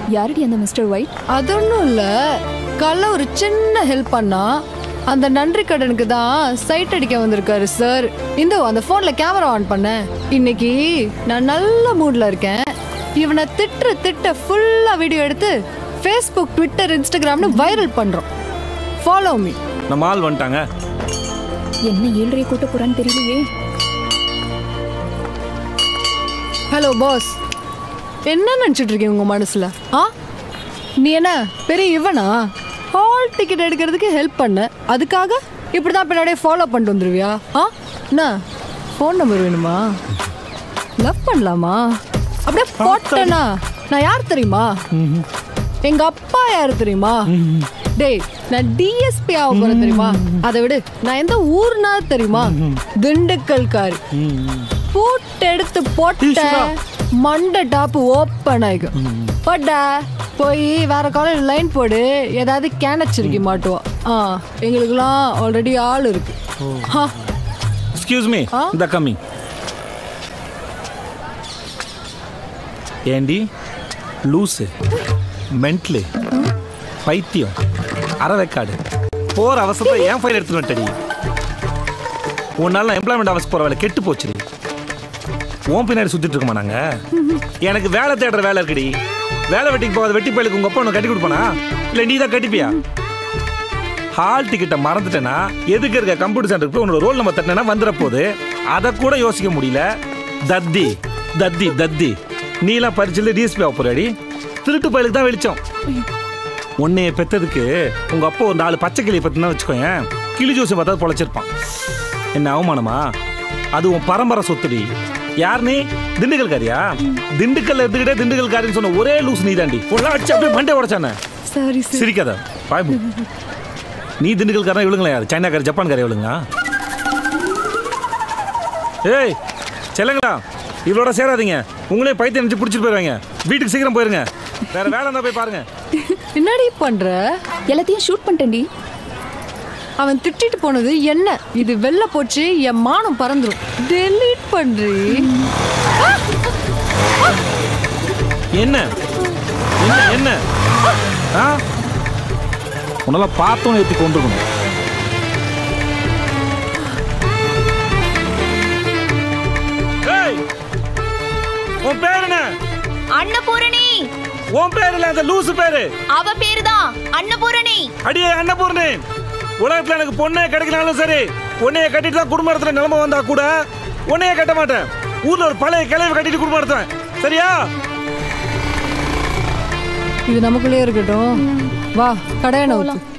யாரடி அந்த mister white அது ஒன்றும் இல்லை காலைல ஒரு சின்ன ஹெல்ப் பண்ணா அந்த நன்றி கடனுக்கு தான் சைட் அடிக்க வந்திருக்காரு சார் இந்த அந்த ஃபோனில் கேமரா ஆன் பண்ணேன் இன்னைக்கு நான் நல்ல மூடில் இருக்கேன் இவனை திட்டுற திட்ட ஃபுல்லாக வீடியோ எடுத்து ஃபேஸ்புக் ட்விட்டர் இன்ஸ்டாகிராம்னு வைரல் பண்ணுறோம் ஃபாலோ மீ நம்ம ஆள் வந்துட்டாங்க என்ன ஏழ்றைய கூட்ட போறான்னு தெரியலையே ஹலோ பாஸ் என்ன நினச்சிட்டு இருக்கீங்க உங்கள் மனசில் ஆ நீ என்ன பெரிய இவனா ஹால் டிக்கெட் எடுக்கிறதுக்கு ஹெல்ப் பண்ண அதுக்காக இப்படி தான் பின்னாடியே ஃபாலோ பண்ணிட்டு வந்துருவியா ஆ என்ன ஃபோன் நம்பர் வேணுமா லவ் பண்ணலாமா அப்படியே போட்டேனா நான் யார் தெரியுமா எங்க அப்பா யார் தெரியுமா டேய் நான் டிஎஸ்பி ஆக போறேன் தெரியுமா அதை விடு நான் எந்த ஊர்னா தெரியுமா திண்டுக்கல்காரி பூட்டு எடுத்து போட்ட மண்டை டாப்பு ஓப்பன் ஆயிக்கும் போட்டா போய் வேற காலேஜ் லைன் போடு ஏதாவது கேனச்சிருக்கி மாட்டுவோம் ஆ எங்களுக்குலாம் ஆல்ரெடி ஆள் இருக்கு ஆ, எக்ஸ்கியூஸ் மீ ஆ? இந்த கம்மி ஏண்டி லூஸு மென்ட்லு பைத்தியம் அறவைக்காடு போற அவசரத்தை ஏன் ஃபைல் எடுத்துட்டு வந்துட்டடி உன்னால எம்ப்ளாய்மெண்ட் ஆஃபீஸ் போற வேலை கெட்டு போச்சுடி உன் பின்னாடி சுத்திட்டு இருக்கோமா நாங்க எனக்கு வேலை தேடுற வேலை இருக்குடி வேலை வெட்டிக்கு போகாத வெட்டி பயலுக்கு உங்க அப்பா உனக்கு கட்டி கொடுப்பானா இல்ல நீ தான் கட்டிப்பியா ஹால் டிக்கெட்டை மறந்துட்டேன்னா எதுக்கு இருக்க கம்ப்யூட்டர் சென்டருக்கு போய் உன்னோட ரோல் நம்பர் தட்டினா வந்துட போகுது அதை கூட யோசிக்க முடியல தத்தி தத்தி தத்தி நீலாம் பரிச்சில் டிஎஸ்பி ஆக போறாடி திருட்டு பயலுக்கு தான் வெளிச்சம் உன்னைய பெத்ததுக்கு உங்க அப்பா ஒரு நாலு பச்சை கிளியை பத்தினா வச்சுக்கோயேன் கிளி ஜோசி பார்த்தா பொழைச்சிருப்பான் என்ன அவமானமா அது உன் பரம்பரை சொத்துடி யார் நீ திண்டுக்கல்காரியா திண்டுக்கல்ல இருந்துகிட்டே திண்டுக்கல்காரின்னு சொன்ன ஒரே லூஸ் நீ தாண்டி உள்ள அடிச்சு அப்படியே மண்டை உடைச்சானே சரி சரி சிரிக்காத பாய்பு நீ திண்டுக்கல்காரன் இவளுங்களா யார் சைனாக்காரி ஜப்பான்காரி இவளுங்க ஏய் செல்லுங்களா இவளோட சேராதீங்க உங்களே பைத்தியம் நினைச்சு பிடிச்சிட்டு போயிருவாங்க வீட்டுக்கு சீக்கிரம் போயிருங்க வேற வேலை இருந்தா போய் பாருங்க என்னடி பண்ற எல்லாத்தையும் ஷூட் பண்ணிட்டேன்டி அவன் திட்டிட்டு போனது என்ன இது வெளில போச்சு என் மானம் பறந்துரும் டெலீட் பண்றி என்ன என்ன என்ன ஆ உன்னெல்லாம் பார்த்தோன்னு ஏற்றி கொண்டுருக்கணும் ஏய் உன் பேர் என்ன அன்னபூரணி உன் பேர் இல்ல அந்த லூசு பேரு அவ பேருதான் அன்னபூரணி அடியே அன்னபூர்ணி உலகத்துல எனக்கு பொண்ணே கிடைக்கலாலும் சரி உன்னைய கட்டிட்டு தான் குடும்ப நடத்துற நிலைமை வந்தா கூட உன்னைய கட்ட மாட்டேன் ஊர்ல ஒரு பழைய கிளைவை கட்டிட்டு குடும்பம் நடத்துவேன் சரியா இது நமக்குள்ளே இருக்கட்டும் வா கடையான ஊத்து